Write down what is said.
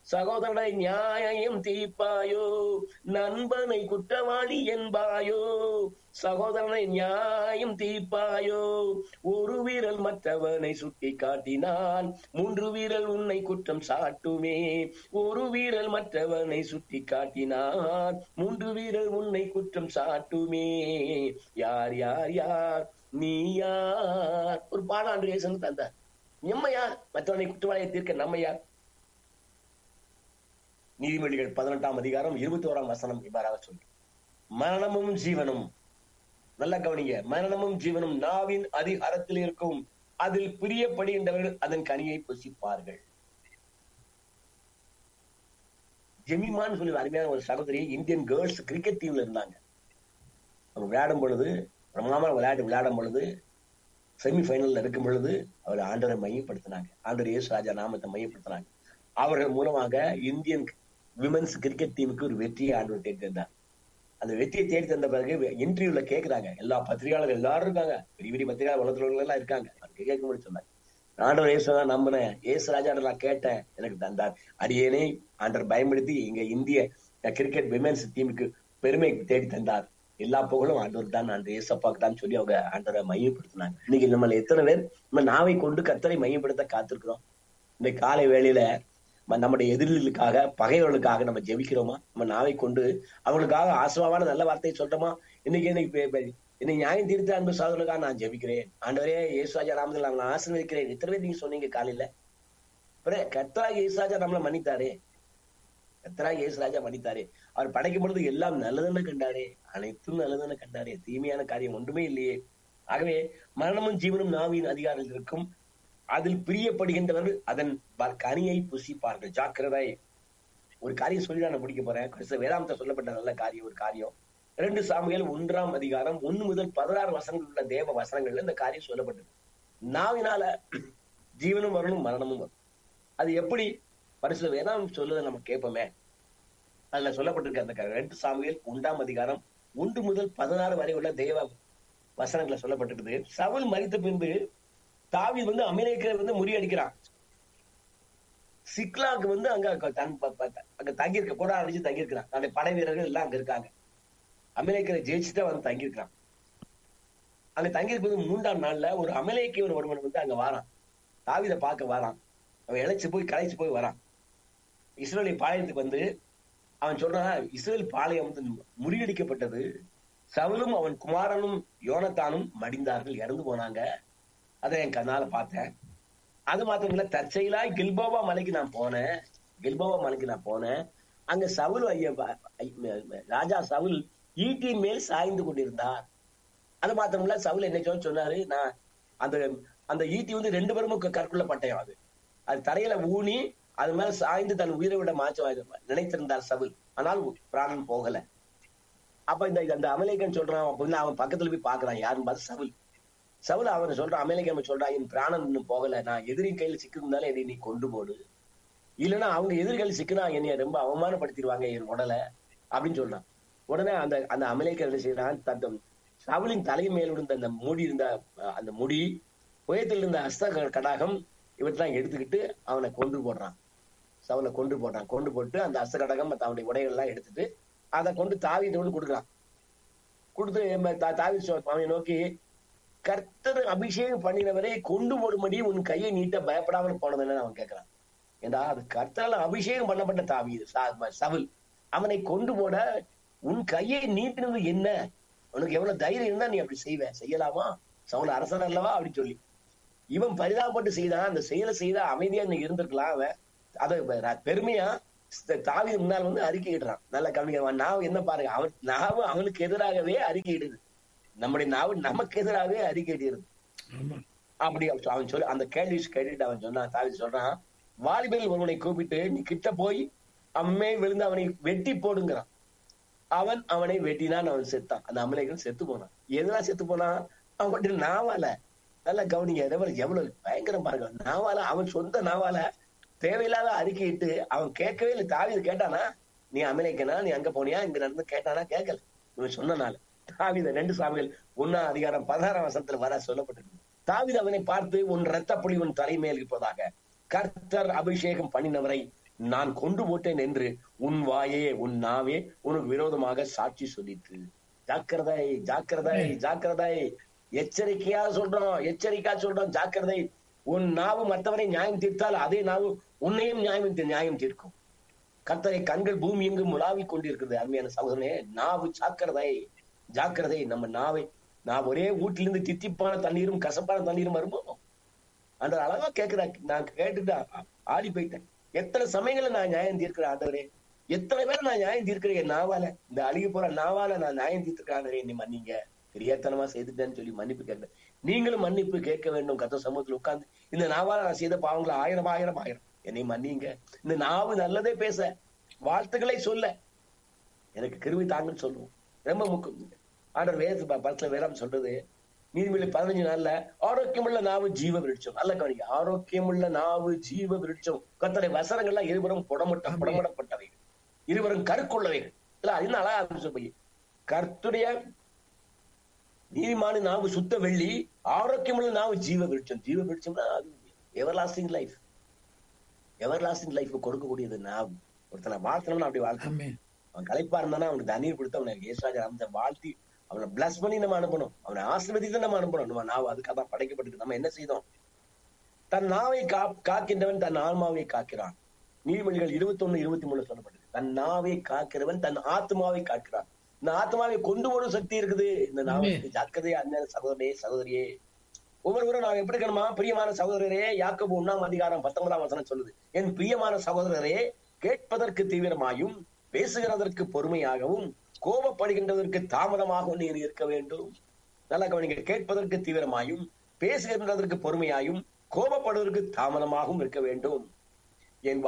சகோதரனை நியாயம் தீர்ப்பாயோ நண்பனை குற்றவாளி என்பாயோ சகோதரனை நியாயம் தீர்ப்பாயோ ஒரு வீரல் மற்றவனை சுட்டி காட்டினால் மூன்று வீரல் உன்னை குற்றம் சாட்டுமே ஒரு வீரல் மற்றவனை சுட்டி காட்டினால் மூன்று வீரல் உன்னை குற்றம் சாட்டுமே யார் யார் யார் நீ யார் ஒரு பாடாண்டு இயேசுன்னு தந்தார் நம்ம யார் மற்றவனை குற்றவாளியை தீர்க்க நம்ம யார் நீதிமொழிகள் பதினெட்டாம் அதிகாரம் இருபத்தி ஓராம் வசனம் இவ்வாறாக சொல்லு மரணமும் ஜீவனும் நல்ல கவனிங்க மரணமும் ஜீவனும் நாவின் அதிகாரத்தில் இருக்கும் அதில் பிரியப்படுகின்றவர்கள் அதன் கனியை புசிப்பார்கள் ஜெமிமான்னு சொல்லி ஒரு அருமையான ஒரு சகோதரி இந்தியன் கேர்ள்ஸ் கிரிக்கெட் டீம்ல இருந்தாங்க அவங்க விளையாடும் பொழுது பிரமாமல் விளையாட்டு விளையாடும் பொழுது செமி ஃபைனல்ல இருக்கும் பொழுது அவர் ஆண்டரை மையப்படுத்தினாங்க ஆண்டர் இயேசு ராஜா நாமத்தை மையப்படுத்தினாங்க அவர்கள் மூலமாக இந்தியன் விமென்ஸ் கிரிக்கெட் டீமுக்கு ஒரு வெற்றியை ஆண்டவர் தேடி தந்தார் அந்த வெற்றியை தேடி தந்த பிறகு இன்டர்வியூல கேக்குறாங்க எல்லா பத்திரிகையாளர்கள் எல்லாரும் இருக்காங்க பெரிய பெரிய பத்திரிகையாளர் உலகத்துல எல்லாம் இருக்காங்க அவங்க கேட்கும்போது சொன்னாங்க ஆண்டவர் இயேசு தான் நம்பினேன் இயேசு ராஜா நான் கேட்டேன் எனக்கு தந்தார் அடியேனே ஆண்டவர் பயன்படுத்தி இங்க இந்திய கிரிக்கெட் விமென்ஸ் டீமுக்கு பெருமை தேடி தந்தார் எல்லா புகழும் ஆண்டவர் தான் ஆண்டு ஏசப்பாக்கு தான் சொல்லி அவங்க ஆண்டவரை மையப்படுத்தினாங்க இன்னைக்கு நம்மள எத்தனை பேர் நம்ம நாவை கொண்டு கத்தரை மையப்படுத்த காத்திருக்கிறோம் இந்த காலை வேளையில ம- நம்முடைய எதிரிகளுக்காக பகைவர்களுக்காக நம்ம ஜெபிக்கிறோமா நம்ம நாவை கொண்டு அவங்களுக்காக ஆசிரமான நல்ல வார்த்தையை சொல்றோமா இன்னைக்கு இன்னைக்கு பே- பே- இன்னைக்கு நியாயம் தீர்த்த அன்பு சகோதரனுக்காக நான் ஜெபிக்கிறேன் ஆண்டவரே இயேசுராஜா நாமத்தில் நான் ஆசீர்வதிக்கிறேன் இத்தனை பேர் நீங்க சொன்னீங்க காலையில அப்புறம் கத்தராக இயேசுராஜா நம்மளை மன்னித்தாரே கத்தராக இயேசுராஜா மன்னித்தாரே அவர் படைக்கும் பொழுது எல்லாம் நல்லதுன்னு கண்டாரே அனைத்தும் நல்லதுன்னு கண்டாரே தீமையான காரியம் ஒன்றுமே இல்லையே ஆகவே மரணமும் ஜீவனும் நாவின் அதிகாரத்தில் இருக்கும் அதில் பிரியப்படுகின்றவர்கள் அதன் ப- கனியை புசிப்பார்கள் ஜாக்கிரதை ஒரு காரியம் சொல்லி நான் முடிக்க போறேன் கிறிஸ்தவ வேதாந்த சொல்லப்பட்ட நல்ல காரியம் ஒரு காரியம் இரண்டு சாமுவேல் ஒன்றாம் அதிகாரம் ஒன்னு முதல் பதினாறு வசனங்கள் உள்ள தேவ வசனங்கள்ல இந்த காரியம் சொல்லப்பட்டது நாவினால ஜீவனும் வரணும் மரணமும் வரும் அது எப்படி பரிசுத்த வேதாந்தம் சொல்லுவதை நம்ம கேட்போமே அதுல சொல்லப்பட்டிருக்க அந்த க- ரெண்டு சாமுவேல் ஒன்றாம் அதிகாரம் ஒன்று முதல் பதினாறு வரை உள்ள தேவ வசனங்களை சொல்லப்பட்டிருக்குது சவுல் மரித்த பின்பு தாவீது வந்து அமெரிக்கர் வந்து முறியடிக்கிறான் சிக்லாக்கு வந்து அங்க க- தன் ப- ப- அங்க தங்கியிருக்க கூட அடிச்சு தங்கியிருக்கிறான் அந்த படை வீரர்கள் எல்லாம் அங்க இருக்காங்க அமெரிக்கரை ஜெயிச்சுட்டு வந்து தங்கியிருக்கிறான் அங்க தங்கியிருப்பது மூன்றாம் நாள்ல ஒரு அமெரிக்கர் ஒருவன் வந்து அங்க வாரான் தாவீதை பார்க்க வாரான் அவன் இழைச்சு போய் களைச்சு போய் வரான் இஸ்ரேலி பாளையத்துக்கு வந்து அவன் சொல்றான் இஸ்ரேல் பாளையம் வந்து முறியடிக்கப்பட்டது சவுலும் அவன் குமாரனும் யோனத்தானும் மடிந்தார்கள் இறந்து போனாங்க அதை என் கண்ணால பார்த்தேன் அது மாத்திரம் இல்ல தற்செயலா கில்போவா மலைக்கு நான் போனேன் கில்போவா மலைக்கு நான் போனேன் அங்க சவுல் ஐயா ஐ- ராஜா சவுல் ஈட்டின் மேல் சாய்ந்து கொண்டிருந்தார் அது மாத்திரம் இல்ல சவுல் என்ன சொல்ல சொன்னாரு நான் அந்த அந்த ஈட்டி வந்து ரெண்டு பேரும் கற்குள்ள பட்டயம் அது அது தரையில ஊனி அது மேல சாய்ந்து தன் உயிரை விட மாற்ற நினைத்திருந்தார் சவுல் ஆனால் பிராணன் போகல அப்ப இந்த அந்த அமலேக்கன் சொல்றான் அப்ப வந்து அவன் பக்கத்துல போய் பாக்குறான் யாருன்னு பார்த்து சவுல் சவுல் அவன் சொல்றான் அமெரிக்கன் சொல்றான் என் பிராணன் இன்னும் போகல நான் எதிரி கையில சிக்கிருந்தாலும் என்னை நீ கொண்டு போடு இல்லைன்னா அவங்க எதிரிகள் சிக்கினா என்னைய ரொம்ப அவமானப்படுத்திடுவாங்க என் உடலை அப்படின்னு சொல்றான் உடனே அந்த அந்த அமெரிக்கன் என்ன செய்யறான் தன் சவுலின் தலை மேல் இருந்த அந்த முடி இருந்த அஹ், அந்த முடி உயரத்தில் இருந்த அஸ்த க- கடாகம் இவற்றெல்லாம் எடுத்துக்கிட்டு அவனை கொண்டு போடுறான் சவுலை கொண்டு போடுறான் கொண்டு போட்டு அந்த அஸ்த கடகம் மத்த அவனுடைய உடைகள் எல்லாம் எடுத்துட்டு அதை கொண்டு தாவிட்டு கொண்டு கொடுக்குறான் கொடுத்து எம்ம தா- தாவீது சொ- அவனை நோக்கி கர்த்தர் அபிஷேகம் பண்ணினவரை கொண்டு போடும்படி உன் கையை நீட்ட பயப்படாமல் போனதுன்னு அவன் கேட்கிறான் ஏண்டா அது கர்த்தரால் அபிஷேகம் பண்ணப்பட்ட தாவீது சா- சவுல் அவனை கொண்டு போட உன் கையை நீட்டினது என்ன உனக்கு எவ்வளவு தைரியம் இருந்தா நீ அப்படி செய்வ செய்யலாமா சவுல் அரசன் அல்லவா அப்படின்னு சொல்லி இவன் பரிதாபப்பட்டு செய்தான் அந்த செயலை செய்தா அமைதியா நீ இருந்திருக்கலாம் அவன் அதை பெ- பெருமையா தாவி முன்னால் வந்து அறிக்கையிடுறான் நல்ல கவனிக்க நாவு என்ன பாருங்க அவன் நாவு அவனுக்கு எதிராகவே அறிக்கையிடுது நம்முடைய நாவு நமக்கு எதிராகவே அறிக்கையிடுகிறது ஆமா அப்படி அவன் அவன் சொல்லி அந்த கேள்வி கேட்டுட்டு அவன் சொன்னான் தாவி சொல்றான் வாலிபல் ஒருவனை கூப்பிட்டு நீ கிட்ட போய் அம்மே விழுந்து அவனை வெட்டி போடுங்கிறான் அவன் அவனை வெட்டினான் அவன் செத்தான் அந்த அமலேகன் செத்து போனான் எதெல்லாம் செத்து போனான் அவன் மட்டும் நாவால நல்லா கவனிங்க எவ்வளவு எவ்வளவு பயங்கரம் பாருங்க நாவால அவன் சொந்த நாவால தேவையில்லாத அறிக்கையிட்டு அவன் கேட்கவே இல்லை தாவிது கேட்டானா நீ அமெரிக்கனா நீ அங்க போனியா இங்க நடந்து கேட்டானா கேட்கல இவன் சொன்னனால தாவித ரெண்டு சாமிகள் ஒன்னா அதிகாரம் பதினாறாம் வசனத்துல வர சொல்லப்பட்டிருக்கு தாவிது அவனை பார்த்து உன் ரத்த புலி உன் தலைமேல் இருப்பதாக கர்த்தர் அபிஷேகம் பண்ணினவரை நான் கொண்டு போட்டேன் என்று உன் வாயே உன் நாவே உனக்கு விரோதமாக சாட்சி சொல்லிட்டு ஜாக்கிரதை ஜாக்கிரதை ஜாக்கிரதை எச்சரிக்கையா சொல்றோம் எச்சரிக்கையா சொல்றோம் ஜாக்கிரதை உன் நாவு மற்றவரை நியாயம் தீர்த்தால் அதே நாவு உன்னையும் நியாயம் தீ- நியாயம் தீர்க்கும் கர்த்தரை கண்கள் பூமி எங்கும் உலாவிக் கொண்டிருக்கிறது அருமையான சகோதரனே நாவு ஜாக்கிரதை ஜாக்கிரதை நம்ம நாவை நான் ஒரே வீட்டிலிருந்து தித்திப்பான தண்ணீரும் கசப்பான தண்ணீரும் வருமோ அந்த அழகா கேட்கிறேன் நான் கேட்டுட்டு ஆ- ஆடி போயிட்டேன் எத்தனை சமயங்களை நான் நியாயம் தீர்க்கிறேன் ஆண்டவரே எத்தனை பேரை நான் நியாயம் தீர்க்கிறேன் என் நாவால இந்த அழுகி போற நாவால நான் நியாயம் தீர்த்திருக்கிறேன் ஆண்டவரே என்னை மன்னிங்க தெரியாத்தனமா செய்துட்டேன்னு சொல்லி மன்னிப்பு கேட்டேன் நீங்களும் மன்னிப்பு கேட்க வேண்டும் கத்த சமூகத்தில் உட்கார்ந்து இந்த நாவால நான் செய்த பாவங்களை ஆயிரம் ஆயிரம் ஆயிரம் என்னை மன்னிங்க இந்த நாவு நல்லதே பேச வாழ்த்துக்களை சொல்ல எனக்கு கிருவி தாங்கன்னு சொல்லுவோம் ரொம்ப முக்கியம் ஆண்டவர் வேத படத்துல வேறாம் சொல்றது நீதிமொழி பதினஞ்சு நாள்ல ஆரோக்கியமுள்ள நாவு ஜீவ விருட்சம் நல்ல கவனிக்க ஆரோக்கியமுள்ள நாவு ஜீவ விருட்சம் கத்தனை வசனங்கள்லாம் இருவரும் புடமட்ட புடமடப்பட்டவைகள் இருவரும் கருக்குள்ளவைகள் இல்ல அது அழகா ஆரம்பிச்சு போய் கர்த்துடைய நீதிமான நாவு சுத்த வெள்ளி ஆரோக்கியமுள்ள நாவு ஜீவ விருட்சம் ஜீவ விருட்சம்னா அது everlasting life everlasting life கொடுக்கக்கூடியது நாவு ஒருத்தனை வாழ்த்தணும்னா அப்படி வாழ்த்தணும் ஆமென் அவன் களைப்பா இருந்தானா அவனுக்கு தண்ணீர் கொடுத்து அவனை ஏசாஜர் அந்த வாழ்த்தி அவனை பிளஸ் பண்ணி நம்ம அனுப்பணும் அவனை ஆசீர்வதித்து நம்ம அனுப்பணும் நம்ம நாவு அதுக்காக தான் படைக்கப்பட்டிருக்கு நம்ம என்ன செய்தோம் தன் நாவை கா காக்கின்றவன் தன் ஆன்மாவை காக்கிறான் நீதிமொழிகள் இருபத்தி ஒண்ணு இருபத்தி மூணு சொல்லப்பட்டது தன் நாவை காக்கிறவன் தன் ஆத்மாவை காக்கிறான் இந்த ஆத்மாவை கொண்டு வரும் சக்தி இருக்குது இந்த நாவுக்கு ஜாக்கிரதையா அண்ணன் சகோதரே சகோதரியே ஒவ்வொருவரும் நாம் எப்படி இருக்கணுமா பிரியமான சகோதரரே யாக்கோபு ஒண்ணாம் அதிகாரம் பத்தொன்பதாம் வசனம் சொல்லுது என் பிரியமான சகோதரரே கேட்பதற்கு தீவிரமாயும் பேசுகிறதற்கு பொறுமையாகவும் கோபப்படுகின்றதற்கு தாமதமாகவும் நீர் இருக்க வேண்டும் நல்லா கவனிங்க கேட்பதற்கு தீவிரமாயும் பேசுகின்றதற்கு பொறுமையாயும் கோபப்படுவதற்கு தாமதமாகவும் இருக்க வேண்டும் என்